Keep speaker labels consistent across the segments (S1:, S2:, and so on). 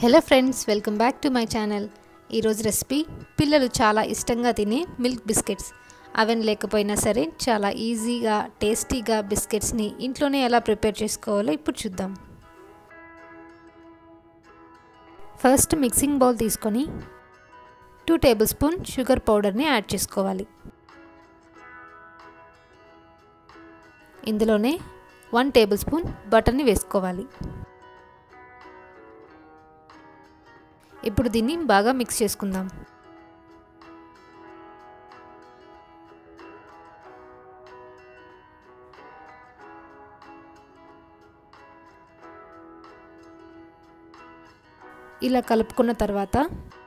S1: hello friends welcome back to my channel ఈరోజు recipe పిల్లలు చాలా ఇష్టంగా తినే మిల్క్ బిస్కెట్స్ అవెన్ లేకపోయినా సరే చాలా ఈజీగా టేస్టీగా బిస్కెట్స్ని ఇంట్లోనే ఎలా ప్రిపేర్ చేసుకోవాలో ఇప్పుడు చూద్దాం ఫస్ట్ మిక్సింగ్ బౌల్ తీసుకొని టూ టేబుల్ స్పూన్ షుగర్ పౌడర్ని యాడ్ చేసుకోవాలి ఇందులోనే వన్ టేబుల్ స్పూన్ బటర్ని వేసుకోవాలి ఇప్పుడు దీన్ని బాగా మిక్స్ చేసుకుందాం ఇలా కలుపుకున్న తర్వాత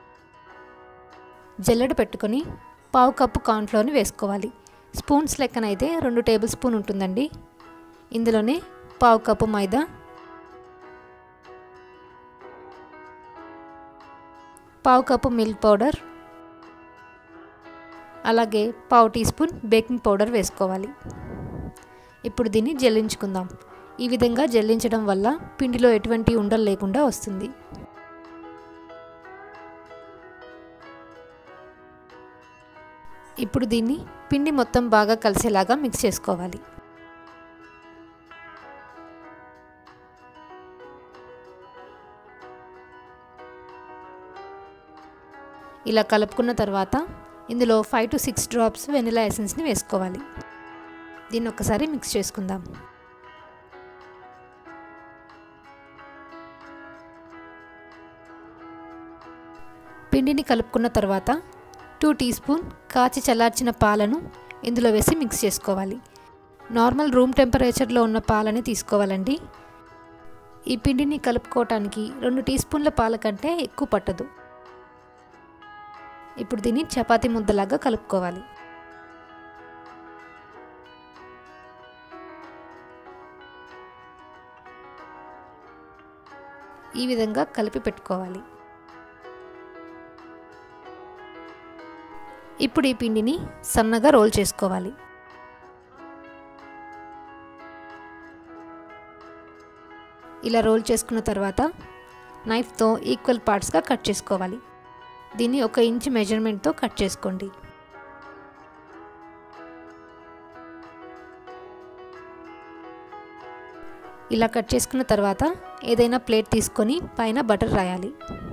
S1: జల్లెడ పెట్టుకొని పావు కప్పు కార్న్ఫ్లోర్ని వేసుకోవాలి స్పూన్స్ లెక్కనైతే రెండు టేబుల్ స్పూన్ ఉంటుందండి ఇందులోనే పావు కప్పు మైదా పావు కప్పు మిల్క్ పౌడర్ అలాగే పావు టీ స్పూన్ బేకింగ్ పౌడర్ వేసుకోవాలి ఇప్పుడు దీన్ని జల్లించుకుందాం ఈ విధంగా జల్లించడం వల్ల పిండిలో ఎటువంటి ఉండలు లేకుండా వస్తుంది ఇప్పుడు దీన్ని పిండి మొత్తం బాగా కలిసేలాగా మిక్స్ చేసుకోవాలి ఇలా కలుపుకున్న తర్వాత ఇందులో five to six drops vanilla ఎసెన్స్ని వేసుకోవాలి దీన్ని ఒకసారి మిక్స్ చేసుకుందాం పిండిని కలుపుకున్న తర్వాత టూ టీ స్పూన్ కాచి చల్లార్చిన పాలను ఇందులో వేసి మిక్స్ చేసుకోవాలి నార్మల్ రూమ్ టెంపరేచర్లో ఉన్న పాలని తీసుకోవాలండి ఈ పిండిని కలుపుకోవటానికి రెండు టీ స్పూన్ల పాల కంటే ఎక్కువ పట్టదు ఇప్పుడు దీన్ని చపాతీ ముద్దలాగా కలుపుకోవాలి ఈ విధంగా కలిపి పెట్టుకోవాలి ఇప్పుడు ఈ పిండిని సన్నగా రోల్ చేసుకోవాలి ఇలా రోల్ చేసుకున్న తర్వాత నైఫ్తో ఈక్వల్ పార్ట్స్గా కట్ చేసుకోవాలి దీన్ని ఒక ఇంచ్ మెజర్మెంట్తో కట్ చేసుకోండి ఇలా కట్ చేసుకున్న తర్వాత ఏదైనా ప్లేట్ తీసుకొని పైన బటర్ రాయాలి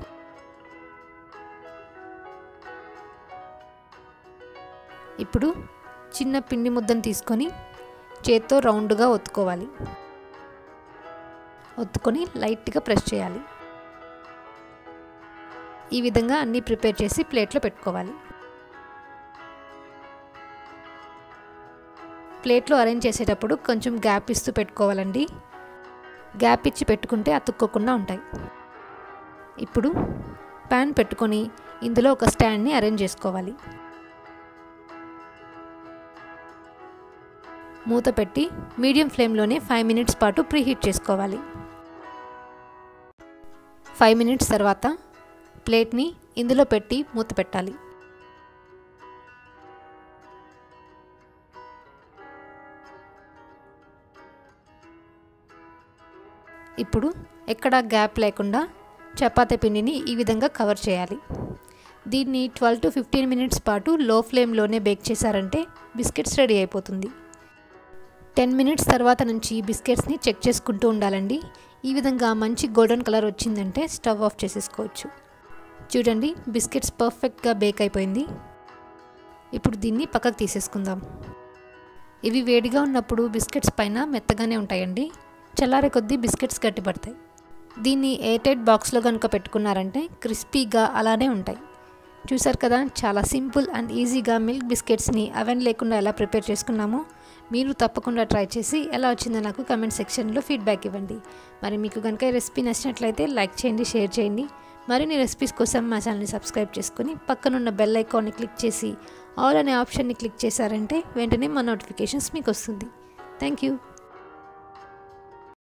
S1: ఇప్పుడు చిన్న పిండి ముద్దను తీసుకొని చేత్తో రౌండ్గా ఒత్తుకోవాలి ఒత్తుకొని లైట్గా ప్రెస్ చేయాలి ఈ విధంగా అన్నీ ప్రిపేర్ చేసి ప్లేట్లో పెట్టుకోవాలి ప్లేట్లో అరేంజ్ చేసేటప్పుడు కొంచెం గ్యాప్ ఇస్తూ పెట్టుకోవాలండి గ్యాప్ ఇచ్చి పెట్టుకుంటే అతుక్కోకుండా ఉంటాయి ఇప్పుడు ప్యాన్ పెట్టుకొని ఇందులో ఒక స్టాండ్ని అరేంజ్ చేసుకోవాలి మూత పెట్టి మీడియం ఫ్లేమ్లోనే ఫైవ్ మినిట్స్ పాటు ప్రీహీట్ చేసుకోవాలి ఫైవ్ మినిట్స్ తర్వాత ప్లేట్ని ఇందులో పెట్టి మూత పెట్టాలి ఇప్పుడు ఎక్కడా గ్యాప్ లేకుండా చపాతీ పిండిని ఈ విధంగా కవర్ చేయాలి దీన్ని ట్వెల్వ్ టు ఫిఫ్టీన్ మినిట్స్ పాటు లో ఫ్లేమ్లోనే బేక్ చేశారంటే బిస్కెట్స్ రెడీ అయిపోతుంది టెన్ మినిట్స్ తర్వాత నుంచి బిస్కెట్స్ని చెక్ చేసుకుంటూ ఉండాలండి ఈ విధంగా మంచి గోల్డెన్ కలర్ వచ్చిందంటే స్టవ్ ఆఫ్ చేసేసుకోవచ్చు చూడండి బిస్కెట్స్ పర్ఫెక్ట్గా బేక్ అయిపోయింది ఇప్పుడు దీన్ని పక్కకు తీసేసుకుందాం ఇవి వేడిగా ఉన్నప్పుడు బిస్కెట్స్ పైన మెత్తగానే ఉంటాయండి చల్లారే కొద్దీ బిస్కెట్స్ గట్టిపడతాయి దీన్ని ఎయిర్టైట్ బాక్స్లో కనుక పెట్టుకున్నారంటే క్రిస్పీగా అలానే ఉంటాయి చూసారు కదా చాలా సింపుల్ అండ్ ఈజీగా మిల్క్ బిస్కెట్స్ని అవెన్ లేకుండా ఎలా ప్రిపేర్ చేసుకున్నామో మీరు తప్పకుండా ట్రై చేసి ఎలా వచ్చిందో నాకు కమెంట్ సెక్షన్లో ఫీడ్బ్యాక్ ఇవ్వండి మరి మీకు కనుక ఈ రెసిపీ నచ్చినట్లయితే లైక్ చేయండి షేర్ చేయండి మరిన్ని రెసిపీస్ కోసం మా ఛానల్ని సబ్స్క్రైబ్ చేసుకొని పక్కనున్న బెల్ ఐకాన్ని క్లిక్ చేసి ఆల్ అనే ఆప్షన్ని క్లిక్ చేశారంటే వెంటనే మా నోటిఫికేషన్స్ మీకు వస్తుంది థ్యాంక్ యూ